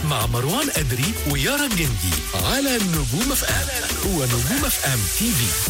مع مروان أدري ويارا جندي على نجوم اف ام هو نجوم اف ام تي في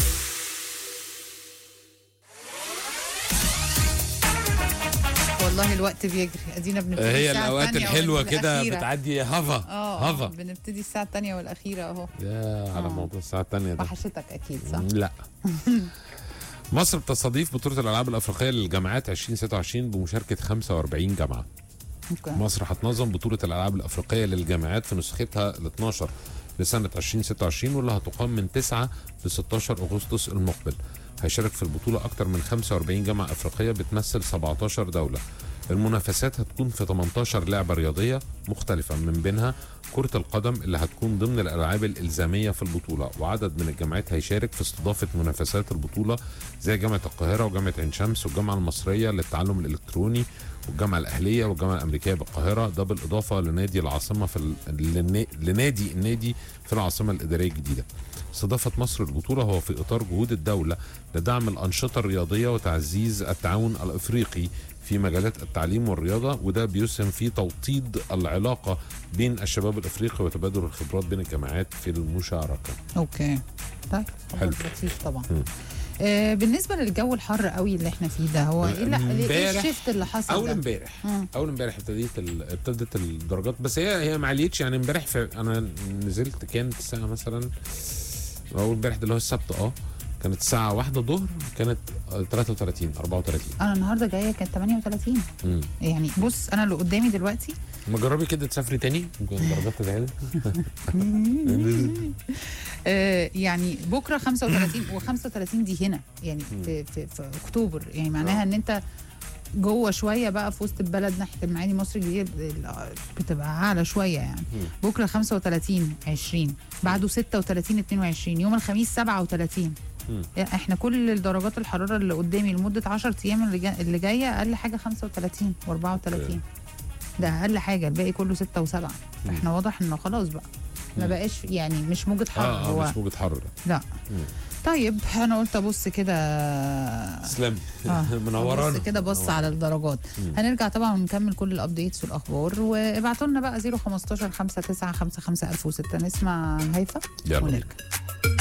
والله الوقت بيجري ادينا بنبتدي هي الساعة الاوقات التانية الحلوه كده والأخيرة. بتعدي هفا اه هفا بنبتدي الساعة الثانية والأخيرة اهو يا على آه. موضوع الساعه الثانيه ده وحشتك أكيد صح؟ لا مصر بتستضيف بطولة الألعاب الأفريقية للجامعات 2026 بمشاركة 45 جامعة. اوكي مصر هتنظم بطولة الألعاب الأفريقية للجامعات في نسختها ال 12 لسنة 2026 واللي هتقام من 9 ل 16 أغسطس المقبل. هيشارك في البطولة أكثر من 45 جامعة أفريقية بتمثل 17 دولة. المنافسات هتكون في 18 لعبة رياضية مختلفة من بينها كرة القدم اللي هتكون ضمن الألعاب الإلزامية في البطولة وعدد من الجامعات هيشارك في استضافة منافسات البطولة زي جامعة القاهرة وجامعة عين شمس والجامعة المصرية للتعلم الإلكتروني والجامعة الأهلية والجامعة الأمريكية بالقاهرة ده بالإضافة لنادي العاصمة في ال... للنا- لنادي النادي في العاصمة الإدارية الجديدة استضافة مصر البطولة هو في إطار جهود الدولة لدعم الأنشطة الرياضية وتعزيز التعاون الإفريقي في مجالات التعليم والرياضة وده بيسهم في توطيد العلاقة بين الشباب الإفريقي وتبادل الخبرات بين الجامعات في المشاركة اوكي طيب حلو. خبر لطيف طبعا مم. آه بالنسبة للجو الحر قوي اللي احنا فيه ده هو ايه لا- ايه امبارح- الشيفت اللي حصل اول ده؟ امبارح مم. اول امبارح ابتديت ال... ابتدت الدرجات بس هي هي ما عليتش يعني امبارح في... انا نزلت كانت الساعه مثلا اول امبارح ده اللي هو السبت اه كانت الساعه واحدة ظهر كانت آه، 33 34 انا النهارده جايه كانت 38 امم يعني بص انا اللي قدامي دلوقتي ما جربي كده تسافري تاني ممكن الدرجات تتعدل آه يعني بكره 35 و35 دي هنا يعني في, في, في اكتوبر يعني معناها ان انت جوه شويه بقى في وسط البلد ناحيه المعادي مصر الجديده ال- بتبقى اعلى شويه يعني بكره 35 20 بعده 36 22 يوم الخميس 37 مم. يعني احنا كل درجات الحراره اللي قدامي لمده 10 ايام اللي, جا اللي جايه اقل حاجه 35 و34 ده اقل حاجه الباقي كله 6 و7 احنا واضح انه خلاص بقى ما مم. بقاش يعني مش موجة حر اه هو اه مش موجة حر ده لا مم. طيب انا قلت ابص كده تسلمي اه منورانا بص كده بص على الدرجات مم. هنرجع طبعا ونكمل كل الابديتس والاخبار وابعتوا لنا بقى 015 59 55 1006 نسمع هيفا يلا ونرجع